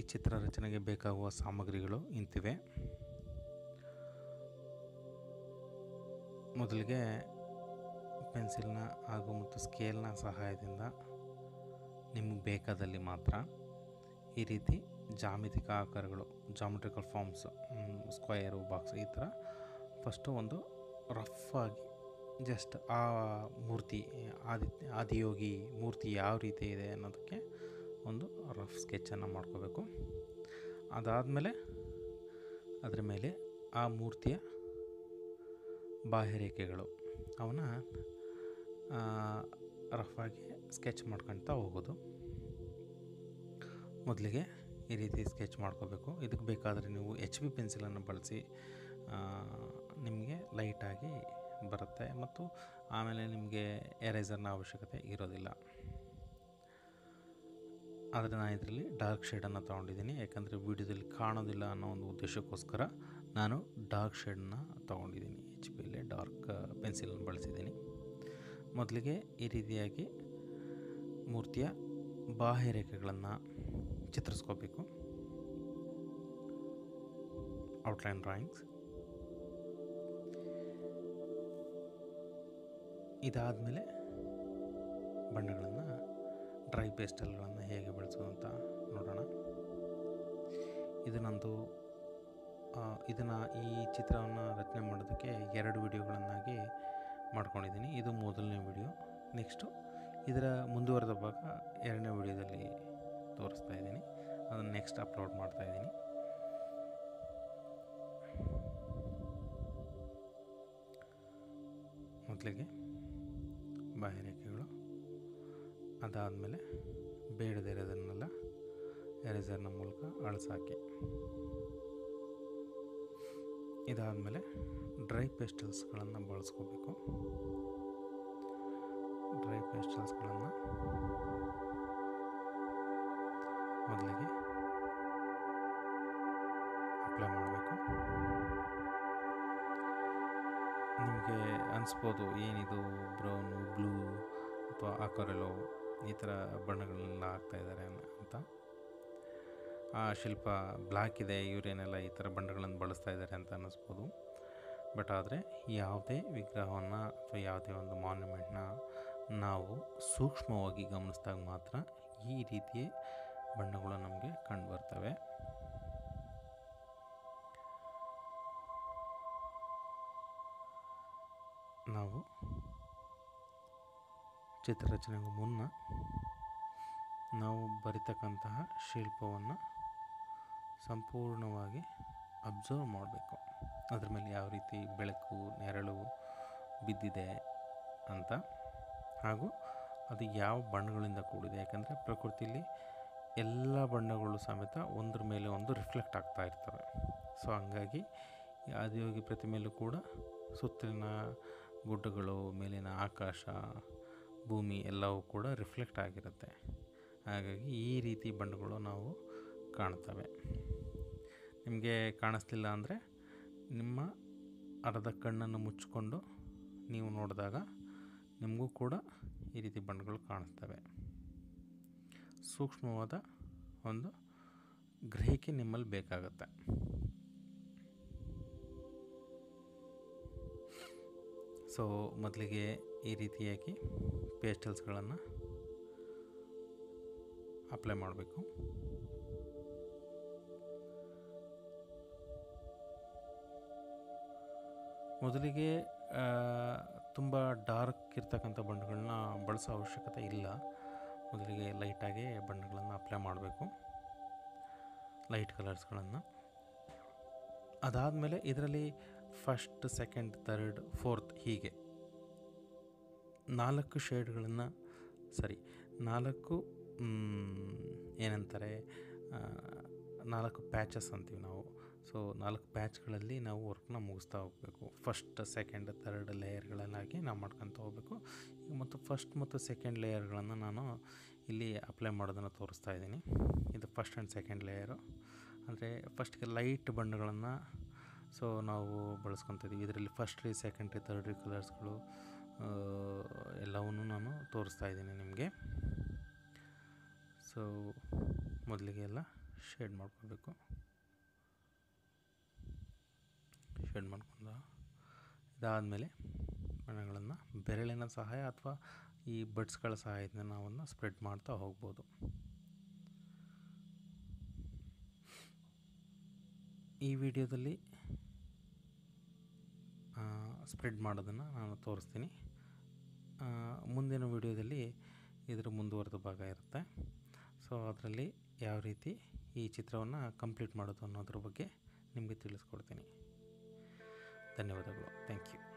ಚಿತ್ರ ರಚನೆಗೆ ಬೇಕಾಗುವ ಸಾಮಗ್ರಿಗಳು ಇಂತಿವೆ ಮೊದಲಿಗೆ ಪೆನ್ಸಿಲ್ನ ಹಾಗೂ ಮತ್ತು ಸ್ಕೇಲ್ನ ಸಹಾಯದಿಂದ ನಿಮಗೆ ಬೇಕಾದಲ್ಲಿ ಮಾತ್ರ ಈ ರೀತಿ ಜಾಮಿತಿಕ ಆಕಾರಗಳು ಜಾಮೆಟ್ರಿಕಲ್ ಫಾರ್ಮ್ಸ್ ಸ್ಕ್ವಯರು ಬಾಕ್ಸ್ ಈ ಥರ ಫಸ್ಟು ಒಂದು ರಫ್ ಆಗಿ ಜಸ್ಟ್ ಆ ಮೂರ್ತಿ ಆದಿ ಆದಿಯೋಗಿ ಮೂರ್ತಿ ಯಾವ ರೀತಿ ಇದೆ ಅನ್ನೋದಕ್ಕೆ ಒಂದು ರಫ್ ಸ್ಕೆಚನ್ನು ಮಾಡ್ಕೋಬೇಕು ಅದಾದಮೇಲೆ ಅದರ ಮೇಲೆ ಆ ಮೂರ್ತಿಯ ಬಾಹ್ಯರೇಖೆಗಳು ಅವನ್ನ ರಫ್ ಆಗಿ ಸ್ಕೆಚ್ ಮಾಡ್ಕೊಳ್ತಾ ಹೋಗೋದು ಮೊದಲಿಗೆ ಈ ರೀತಿ ಸ್ಕೆಚ್ ಮಾಡ್ಕೋಬೇಕು ಇದಕ್ಕೆ ಬೇಕಾದರೆ ನೀವು ಎಚ್ ಬಿ ಪೆನ್ಸಿಲನ್ನು ಬಳಸಿ ನಿಮಗೆ ಲೈಟಾಗಿ ಬರುತ್ತೆ ಮತ್ತು ಆಮೇಲೆ ನಿಮಗೆ ಎರೇಸರ್ನ ಅವಶ್ಯಕತೆ ಇರೋದಿಲ್ಲ ಆದರೆ ನಾನು ಇದರಲ್ಲಿ ಡಾರ್ಕ್ ಶೇಡನ್ನು ತೊಗೊಂಡಿದ್ದೀನಿ ಯಾಕಂದರೆ ವೀಡಿಯೋದಲ್ಲಿ ಕಾಣೋದಿಲ್ಲ ಅನ್ನೋ ಒಂದು ಉದ್ದೇಶಕ್ಕೋಸ್ಕರ ನಾನು ಡಾರ್ಕ್ ಶೇಡನ್ನು ತೊಗೊಂಡಿದ್ದೀನಿ ಎಚ್ ಪಿಯಲ್ಲೇ ಡಾರ್ಕ್ ಪೆನ್ಸಿಲನ್ನು ಬಳಸಿದ್ದೀನಿ ಮೊದಲಿಗೆ ಈ ರೀತಿಯಾಗಿ ಮೂರ್ತಿಯ ಬಾಹ್ಯರೇಖೆಗಳನ್ನು ಚಿತ್ರಿಸ್ಕೋಬೇಕು ಔಟ್ಲೈನ್ ಡ್ರಾಯಿಂಗ್ಸ್ ಇದಾದಮೇಲೆ ಬಣ್ಣಗಳನ್ನು ಡ್ರೈ ಪೇಸ್ಟಲ್ಗಳನ್ನು ಹೇಗೆ ಬಳಸೋದು ಅಂತ ನೋಡೋಣ ಇದು ನಂದು ಇದನ್ನು ಈ ಚಿತ್ರವನ್ನು ರಚನೆ ಮಾಡೋದಕ್ಕೆ ಎರಡು ವಿಡಿಯೋಗಳನ್ನಾಗಿ ಮಾಡ್ಕೊಂಡಿದ್ದೀನಿ ಇದು ಮೊದಲನೇ ವಿಡಿಯೋ ನೆಕ್ಸ್ಟು ಇದರ ಮುಂದುವರೆದ ಭಾಗ ಎರಡನೇ ವಿಡಿಯೋದಲ್ಲಿ ತೋರಿಸ್ತಾ ಇದ್ದೀನಿ ಅದನ್ನು ನೆಕ್ಸ್ಟ್ ಅಪ್ಲೋಡ್ ಮಾಡ್ತಾಯಿದ್ದೀನಿ ಮೊದಲಿಗೆ ಬಾಹ್ಯರೇಖೆಗಳು ಅದಾದಮೇಲೆ ಬೇಡದೇ ಇರೋದನ್ನೆಲ್ಲ ಎರೇಸರ್ನ ಮೂಲಕ ಅಳಿಸಾಕಿ ಇದಾದಮೇಲೆ ಡ್ರೈ ಪೇಸ್ಟಲ್ಸ್ಗಳನ್ನು ಬಳಸ್ಕೋಬೇಕು ಡ್ರೈ ಪೇಸ್ಟಲ್ಸ್ಗಳನ್ನು ಮೊದಲಿಗೆ ಅಪ್ಲೈ ಮಾಡಬೇಕು ನಿಮಗೆ ಅನಿಸ್ಬೋದು ಏನಿದು ಬ್ರೌನು ಬ್ಲೂ ಅಥವಾ ಆಕರೆಲೋ ಈ ಥರ ಬಣ್ಣಗಳನ್ನೆಲ್ಲ ಹಾಕ್ತಾಯಿದ್ದಾರೆ ಅಂತ ಆ ಶಿಲ್ಪ ಬ್ಲ್ಯಾಕ್ ಇದೆ ಇವರೇನೆಲ್ಲ ಈ ಥರ ಬಣ್ಣಗಳನ್ನು ಬಳಸ್ತಾ ಇದ್ದಾರೆ ಅಂತ ಅನ್ನಿಸ್ಬೋದು ಬಟ್ ಆದರೆ ಯಾವುದೇ ವಿಗ್ರಹವನ್ನು ಅಥವಾ ಯಾವುದೇ ಒಂದು ಮಾನ್ಯುಮೆಂಟ್ನ ನಾವು ಸೂಕ್ಷ್ಮವಾಗಿ ಗಮನಿಸಿದಾಗ ಮಾತ್ರ ಈ ರೀತಿಯ ಬಣ್ಣಗಳು ನಮಗೆ ಕಂಡುಬರ್ತವೆ ನಾವು ಚಿತ್ರರಚನೆಗೂ ಮುನ್ನ ನಾವು ಬರಿತಕ್ಕಂತಹ ಶಿಲ್ಪವನ್ನು ಸಂಪೂರ್ಣವಾಗಿ ಅಬ್ಸರ್ವ್ ಮಾಡಬೇಕು ಅದ್ರ ಮೇಲೆ ಯಾವ ರೀತಿ ಬೆಳಕು ನೆರಳು ಬಿದ್ದಿದೆ ಅಂತ ಹಾಗೂ ಅದು ಯಾವ ಬಣ್ಣಗಳಿಂದ ಕೂಡಿದೆ ಯಾಕಂದರೆ ಪ್ರಕೃತಿಯಲ್ಲಿ ಎಲ್ಲ ಬಣ್ಣಗಳು ಸಮೇತ ಒಂದ್ರ ಮೇಲೆ ಒಂದು ರಿಫ್ಲೆಕ್ಟ್ ಆಗ್ತಾ ಇರ್ತವೆ ಸೊ ಹಂಗಾಗಿ ಆದಿಯೋಗಿ ಪ್ರತಿಮೆಯಲ್ಲೂ ಕೂಡ ಸುತ್ತಲಿನ ಗುಡ್ಡಗಳು ಮೇಲಿನ ಆಕಾಶ ಭೂಮಿ ಎಲ್ಲವೂ ಕೂಡ ರಿಫ್ಲೆಕ್ಟ್ ಆಗಿರುತ್ತೆ ಹಾಗಾಗಿ ಈ ರೀತಿ ಬಣ್ಣಗಳು ನಾವು ಕಾಣ್ತವೆ ನಿಮಗೆ ಕಾಣಿಸ್ಲಿಲ್ಲ ಅಂದರೆ ನಿಮ್ಮ ಅರ್ಧ ಕಣ್ಣನ್ನು ಮುಚ್ಚಿಕೊಂಡು ನೀವು ನೋಡಿದಾಗ ನಿಮಗೂ ಕೂಡ ಈ ರೀತಿ ಬಣ್ಣಗಳು ಕಾಣಿಸ್ತವೆ ಸೂಕ್ಷ್ಮವಾದ ಒಂದು ಗ್ರಹಿಕೆ ನಿಮ್ಮಲ್ಲಿ ಬೇಕಾಗುತ್ತೆ ಸೊ ಮೊದಲಿಗೆ ಈ ರೀತಿಯಾಗಿ ಪೇಸ್ಟಲ್ಸ್ಗಳನ್ನು ಅಪ್ಲೈ ಮಾಡಬೇಕು ಮೊದಲಿಗೆ ತುಂಬ ಡಾರ್ಕ್ ಇರ್ತಕ್ಕಂಥ ಬಣ್ಣಗಳನ್ನ ಬಳಸೋ ಅವಶ್ಯಕತೆ ಇಲ್ಲ ಮೊದಲಿಗೆ ಲೈಟಾಗಿ ಬಣ್ಣಗಳನ್ನು ಅಪ್ಲೈ ಮಾಡಬೇಕು ಲೈಟ್ ಕಲರ್ಸ್ಗಳನ್ನು ಅದಾದಮೇಲೆ ಇದರಲ್ಲಿ ಫಸ್ಟ್ ಸೆಕೆಂಡ್ ತರ್ಡ್ ಫೋರ್ತ್ ಹೀಗೆ ನಾಲ್ಕು ಶೇಡ್ಗಳನ್ನು ಸರಿ ನಾಲ್ಕು ಏನಂತಾರೆ ನಾಲ್ಕು ಪ್ಯಾಚಸ್ ಅಂತೀವಿ ನಾವು ಸೊ ನಾಲ್ಕು ಪ್ಯಾಚ್ಗಳಲ್ಲಿ ನಾವು ವರ್ಕ್ನ ಮುಗಿಸ್ತಾ ಹೋಗಬೇಕು ಫಸ್ಟ್ ಸೆಕೆಂಡ್ ತರ್ಡ್ ಲೇಯರ್ಗಳನ್ನಾಗಿ ನಾವು ಮಾಡ್ಕೊತ ಹೋಗಬೇಕು ಈಗ ಮತ್ತು ಫಸ್ಟ್ ಮತ್ತು ಸೆಕೆಂಡ್ ಲೇಯರ್ಗಳನ್ನು ನಾನು ಇಲ್ಲಿ ಅಪ್ಲೈ ಮಾಡೋದನ್ನು ತೋರಿಸ್ತಾ ಇದ್ದೀನಿ ಇದು ಫಸ್ಟ್ ಆ್ಯಂಡ್ ಸೆಕೆಂಡ್ ಲೇಯರು ಅಂದರೆ ಫಸ್ಟ್ಗೆ ಲೈಟ್ ಬಣ್ಣಗಳನ್ನು ಸೊ ನಾವು ಬಳಸ್ಕೊತಿದ್ದೀವಿ ಇದರಲ್ಲಿ ಫಸ್ಟ್ ರೀ ಸೆಕೆಂಡ್ ರೀ ತರ್ಡ್ ರೀ ಕಲರ್ಸ್ಗಳು ಎಲ್ಲವನ್ನೂ ನಾನು ತೋರಿಸ್ತಾ ಇದ್ದೀನಿ ನಿಮಗೆ ಸೊ ಮೊದಲಿಗೆ ಎಲ್ಲ ಶೇಡ್ ಮಾಡ್ಕೋಬೇಕು ಶೇಡ್ ಮಾಡ್ಕೊಂಡು ಇದಾದಮೇಲೆ ಬಣ್ಣಗಳನ್ನು ಬೆರಳಿನ ಸಹಾಯ ಅಥವಾ ಈ ಬಡ್ಸ್ಗಳ ಸಹಾಯದಿಂದ ನಾವನ್ನು ಸ್ಪ್ರೆಡ್ ಮಾಡ್ತಾ ಹೋಗ್ಬೋದು ಈ ವಿಡಿಯೋದಲ್ಲಿ ಸ್ಪ್ರೆಡ್ ಮಾಡೋದನ್ನು ನಾನು ತೋರಿಸ್ತೀನಿ ಆ, ಮುಂದಿನ ವಿಡಿಯೋದಲ್ಲಿ ಇದರ ಮುಂದುವರೆದ ಭಾಗ ಇರುತ್ತೆ ಸೊ ಅದರಲ್ಲಿ ಯಾವ ರೀತಿ ಈ ಚಿತ್ರವನ್ನು ಕಂಪ್ಲೀಟ್ ಮಾಡೋದು ಅನ್ನೋದ್ರ ಬಗ್ಗೆ ನಿಮಗೆ ತಿಳಿಸ್ಕೊಡ್ತೀನಿ ಧನ್ಯವಾದಗಳು ಥ್ಯಾಂಕ್ ಯು